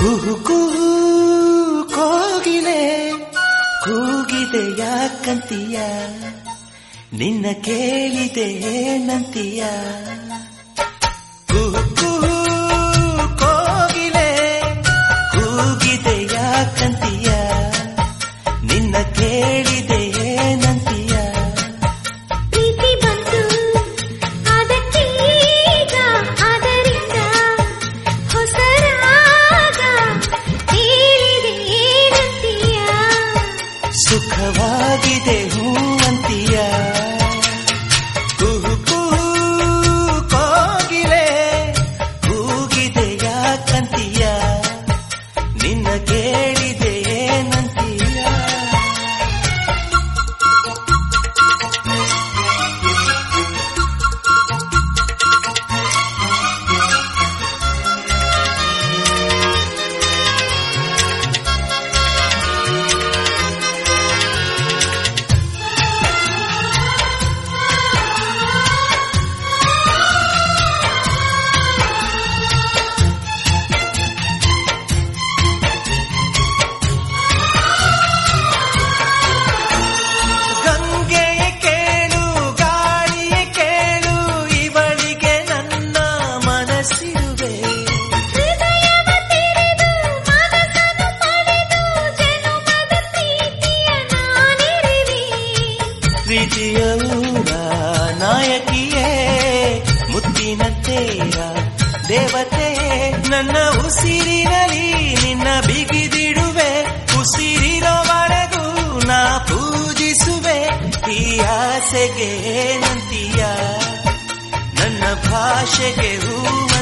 ಕುಹು ಕುಹು ಕೋಗಿಲೆ ಕೂಗಿದೆ ಯಾಕಂತೀಯ ನಿನ್ನ ಕೇಳಿದೆ ಏನಂತೀಯ ಕುಹು ಕುಹು ಕೋಗಿಲೆ ಕೂಗಿದೆ ಯಾಕಂತೀಯ ನಿನ್ನ ಕೇಳಿದೆ ಏನಂತೀಯ ಪ್ರೀತಿ ಬಂತು ಅದಕ್ಕೀಗ ಅದರಿಂದ ಹೊಸ ರಾಗ ಹೇಳಿದೆ ಏನಂತೀಯ ಸುಖವಾಗಿದೆ ಹೂವಂತೀಯ ಕುಹು ಕುಹು ಕೋಗಿಲೆ ಕೂಗಿದೆ ಯಾಕಂತೀಯ ನಿನ್ನ ಕೇಳಿದೆ ಏನಂತೀಯ ಗಂಗೆಯ ಕೇಳು ಗಾಳಿಯ ಕೇಳು ಇವಳಿಗೆ ನನ್ನ ಮನಸ್ಸಿರುವೆ ಹೃದಯವ ತೆರೆದು ಮನಸ್ಸನ್ನು ಪಡೆದು ಜನುಮದ ಪ್ರೀತಿಯ ನಾನಿರುವೆ ಪ್ರೀತಿಯ ಊರ ನಾಯಕಿಯೇ ಮುತ್ತಿನ ತೇರ ದೇವತೆ ನನ್ನ ಉಸಿರಿನಲ್ಲಿ ನಿನ್ನ ಬಿಗಿದಿಡುವೆ ಉಸಿರಿರೋವರೆಗೂ ನಾ ಪೂಜಿಸುವೆ ಈ ಆಸೆಗೆ ನಂತೀಯ ನನ್ನ ಭಾಷೆಗೆ ಹೂವ